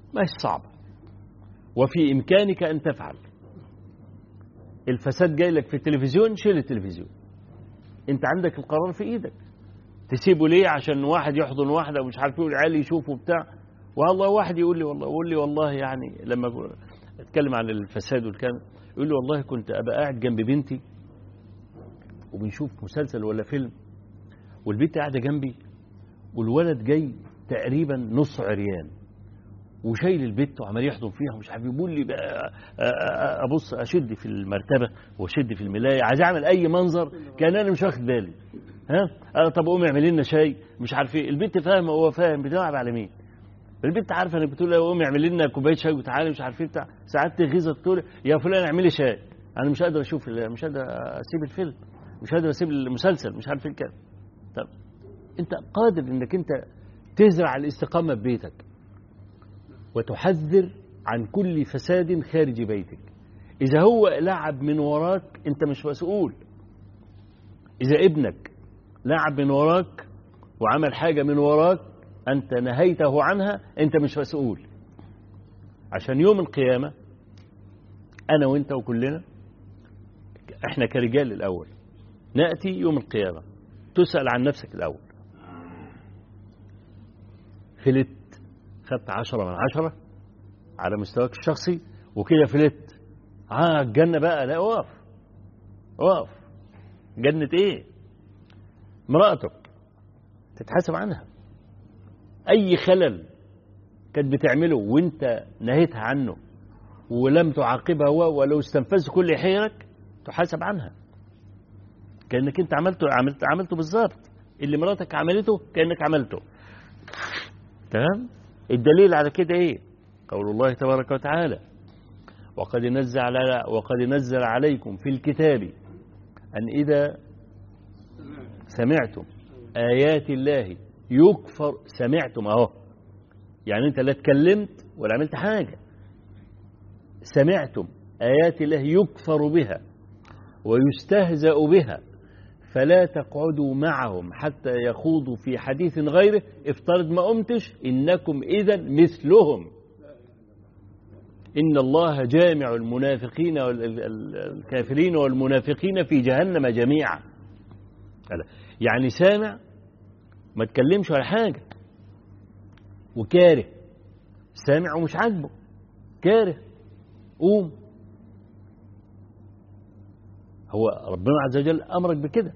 ما هي صعبة وفي إمكانك أن تفعل الفساد جاي لك في التلفزيون شيل التلفزيون انت عندك القرار في ايدك تسيبه ليه عشان واحد يحضن واحده ومش عارف يقول العيال يشوفوا بتاع والله واحد يقول لي والله يقول لي والله يعني لما اتكلم عن الفساد والكلام يقول لي والله كنت ابقى قاعد جنب بنتي وبنشوف مسلسل ولا فيلم والبنت قاعده جنبي والولد جاي تقريبا نص عريان وشايل البت وعمال يحضن فيها ومش عارف يقول لي بقى ابص اشد في المرتبه واشد في الملايه عايز اعمل اي منظر كان انا مش واخد بالي ها أنا طب قومي اعملي لنا شاي مش عارف ايه البنت فاهمه وهو فاهم بتلعب على مين البنت عارفه انك بتقول لها قومي اعملي لنا كوبايه شاي وتعالي مش عارف ايه بتاع ساعات تغيظها تقول يا فلان اعملي شاي انا مش قادر اشوف مش قادر اسيب الفيلم مش قادر اسيب المسلسل مش عارف ايه كده طب انت قادر انك انت تزرع الاستقامه في بيتك وتحذر عن كل فساد خارج بيتك إذا هو لعب من وراك أنت مش مسؤول إذا ابنك لعب من وراك وعمل حاجة من وراك أنت نهيته عنها أنت مش مسؤول عشان يوم القيامة أنا وأنت وكلنا إحنا كرجال الأول نأتي يوم القيامة تسأل عن نفسك الأول فلت خدت عشرة من عشرة على مستواك الشخصي وكده فلت اه الجنة بقى لا اقف اقف جنة ايه مرأتك تتحاسب عنها اي خلل كانت بتعمله وانت نهيتها عنه ولم تعاقبها ولو استنفذت كل حيرك تحاسب عنها كانك انت عملته عملت عملته بالظبط اللي مراتك عملته كانك عملته تمام الدليل على كده ايه قول الله تبارك وتعالى وقد نزل على وقد نزل عليكم في الكتاب ان اذا سمعتم ايات الله يكفر سمعتم اهو يعني انت لا اتكلمت ولا عملت حاجه سمعتم ايات الله يكفر بها ويستهزأ بها فلا تقعدوا معهم حتى يخوضوا في حديث غيره افترض ما قمتش إنكم إذا مثلهم إن الله جامع المنافقين والكافرين والمنافقين في جهنم جميعا يعني سامع ما تكلمش ولا حاجة وكاره سامع ومش عاجبه كاره قوم هو ربنا عز وجل أمرك بكده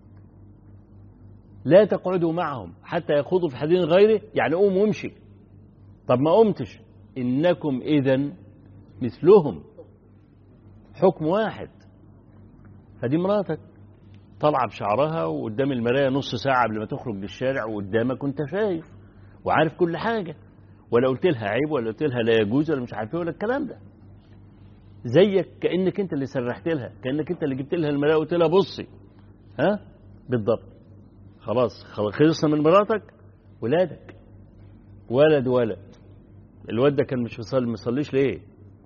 لا تقعدوا معهم حتى يخوضوا في حديث غيره يعني قوم وامشي طب ما قمتش إنكم إذا مثلهم حكم واحد فدي مراتك طالعة بشعرها وقدام المراية نص ساعة قبل ما تخرج للشارع وقدامك وانت شايف وعارف كل حاجة ولا قلت لها عيب ولا قلت لها لا يجوز ولا مش عارف ايه ولا الكلام ده زيك كانك انت اللي سرحت لها كانك انت اللي جبت لها المرايه وقلت لها بصي ها بالضبط خلاص خلصنا من مراتك ولادك ولد ولد الواد ده كان مش مصلي مصليش ليه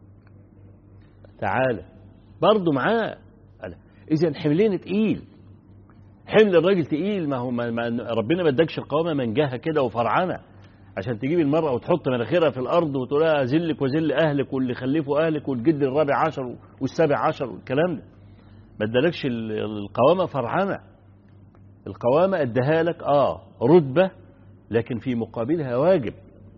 تعالى برضه معاه اذا حملين تقيل حمل الراجل تقيل ما هو ما ما ربنا ما ادكش القوامه منجاها كده وفرعنه عشان تجيب المرأة وتحط مناخيرها في الأرض وتقول لها أذلك وذل أهلك واللي خلفوا أهلك والجد الرابع عشر والسابع عشر والكلام ده ما ادالكش القوامة فرعنة القوامة اداها لك آه رتبة لكن في مقابلها واجب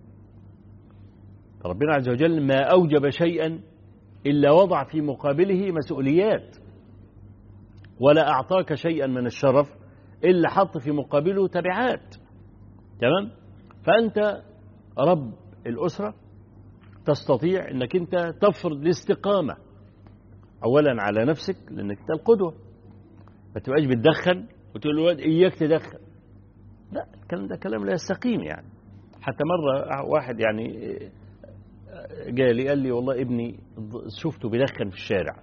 ربنا عز وجل ما أوجب شيئا إلا وضع في مقابله مسؤوليات ولا أعطاك شيئا من الشرف إلا حط في مقابله تبعات تمام؟ فأنت رب الأسرة تستطيع أنك أنت تفرض الاستقامة أولا على نفسك لأنك أنت القدوة ما تبقاش بتدخن وتقول الواد إياك تدخن لا الكلام ده كلام لا يستقيم يعني حتى مرة واحد يعني جالي قال لي والله ابني شفته بيدخن في الشارع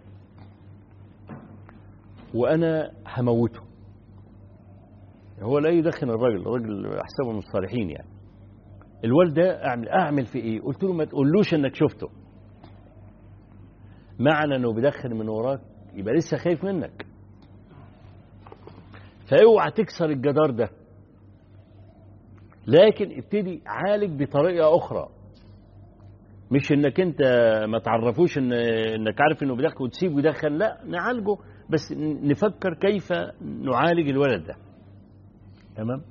وأنا هموته هو لا يدخن الراجل الراجل أحسبه من الصالحين يعني الوالد ده أعمل, أعمل في إيه قلت له ما تقولوش أنك شفته معنى أنه بيدخن من وراك يبقى لسه خايف منك فاوعى تكسر الجدار ده لكن ابتدي عالج بطريقة أخرى مش انك انت ما تعرفوش ان انك عارف انه بيدخن وتسيبه يدخن لا نعالجه بس نفكر كيف نعالج الولد ده تمام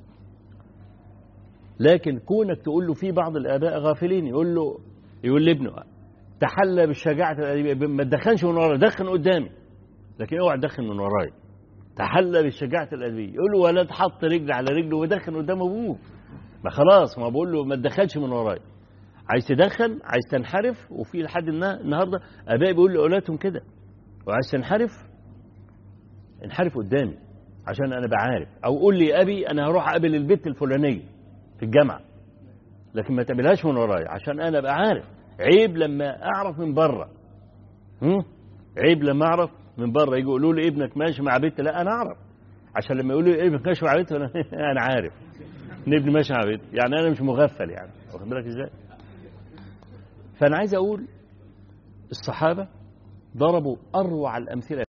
لكن كونك تقول له في بعض الاباء غافلين يقول له يقول لابنه تحلى بالشجاعه الأدبية، ما تدخنش من ورايا دخن قدامي لكن اوعى تدخن من ورايا تحلى بالشجاعه الادبيه يقول له ولد حط رجل على رجله ودخن قدام ابوه ما خلاص ما بقول له ما تدخلش من ورايا عايز تدخن عايز تنحرف وفي لحد النا- النهارده اباء بيقول لاولادهم كده وعايز تنحرف انحرف قدامي عشان انا بعارف او قول لي ابي انا هروح اقابل البت الفلانيه في الجامعه لكن ما تقابلهاش من ورايا عشان انا ابقى عارف عيب لما اعرف من بره هم؟ عيب لما اعرف من بره يجوا يقولوا لي ابنك ماشي مع بنت لا انا اعرف عشان لما يقولوا لي ابنك ماشي مع بنت انا انا عارف ان ابني ماشي مع بنت يعني انا مش مغفل يعني واخد بالك ازاي فانا عايز اقول الصحابه ضربوا اروع الامثله